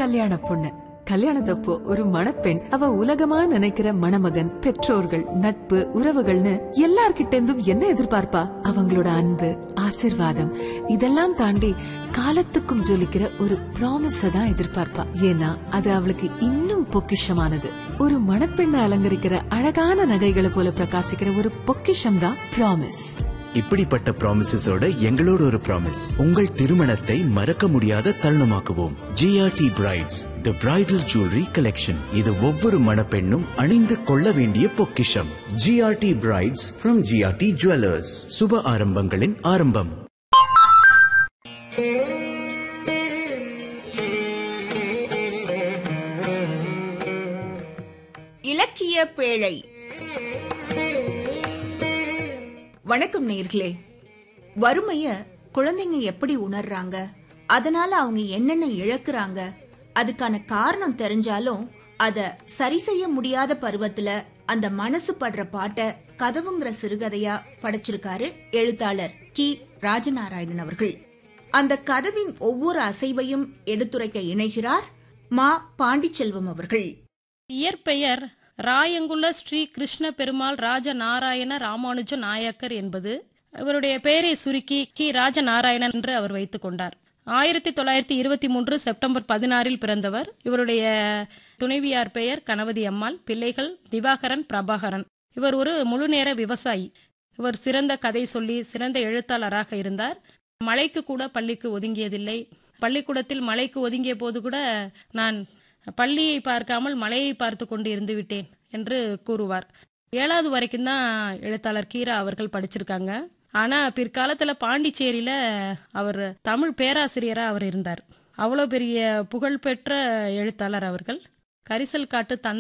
கல்யாண பொண்ணு கல்யாணத்தப்போ ஒரு மணப்பெண் அவ உலகமா நினைக்கிற மணமகன் பெற்றோர்கள் நட்பு உறவுகள்னு எல்லார்கிட்ட இருந்தும் என்ன எதிர்பார்ப்பா அவங்களோட அன்பு ஆசிர்வாதம் இதெல்லாம் தாண்டி காலத்துக்கும் ஜொலிக்கிற ஒரு ப்ராமிஸ தான் எதிர்பார்ப்பா ஏன்னா அது அவளுக்கு இன்னும் பொக்கிஷமானது ஒரு மணப்பெண்ணை அலங்கரிக்கிற அழகான நகைகளை போல பிரகாசிக்கிற ஒரு பொக்கிஷம் தான் ப்ராமிஸ் இப்படிப்பட்ட ப்ராமிசஸோட எங்களோட ஒரு ப்ராமிஸ் உங்கள் திருமணத்தை மறக்க முடியாத தருணமாக்குவோம் GRT brides the bridal jewellery collection இது ஒவ்வொரு மணப்பெண்ணும் அணிந்து கொள்ள வேண்டிய பொக்கிஷம் GRT brides from GRT jewellers சுப ஆரம்பங்களின் ஆரம்பம் இலக்கிய பேழை வணக்கம் நேர்களே வறுமைய குழந்தைங்க எப்படி உணர்றாங்க அதனால அவங்க என்னென்ன இழக்குறாங்க அதுக்கான காரணம் தெரிஞ்சாலும் அத சரி செய்ய முடியாத பருவத்துல அந்த மனசு படுற பாட்ட கதவுங்கிற சிறுகதையா படைச்சிருக்காரு எழுத்தாளர் கி ராஜநாராயணன் அவர்கள் அந்த கதவின் ஒவ்வொரு அசைவையும் எடுத்துரைக்க இணைகிறார் மா பாண்டிச்செல்வம் அவர்கள் இயற்பெயர் ராயங்குல ஸ்ரீ கிருஷ்ண பெருமாள் ராஜ நாராயண ராமானுஜ நாயக்கர் என்பது இவருடைய பெயரை சுருக்கி கி ராஜநாராயணன் என்று அவர் வைத்துக் கொண்டார் ஆயிரத்தி தொள்ளாயிரத்தி இருபத்தி மூன்று செப்டம்பர் பதினாறில் பிறந்தவர் இவருடைய துணைவியார் பெயர் கணபதி அம்மாள் பிள்ளைகள் திவாகரன் பிரபாகரன் இவர் ஒரு முழுநேர விவசாயி இவர் சிறந்த கதை சொல்லி சிறந்த எழுத்தாளராக இருந்தார் மழைக்கு கூட பள்ளிக்கு ஒதுங்கியதில்லை பள்ளிக்கூடத்தில் மழைக்கு ஒதுங்கிய போது கூட நான் பள்ளியை பார்க்காமல் மலையை பார்த்து கொண்டு இருந்து விட்டேன் என்று கூறுவார் ஏழாவது வரைக்கும் தான் எழுத்தாளர் கீரா அவர்கள் படிச்சிருக்காங்க ஆனா பிற்காலத்துல பாண்டிச்சேரியில அவர் தமிழ் பேராசிரியரா அவர் இருந்தார் அவ்வளோ பெரிய புகழ்பெற்ற எழுத்தாளர் அவர்கள் கரிசல் காட்டு தந்தை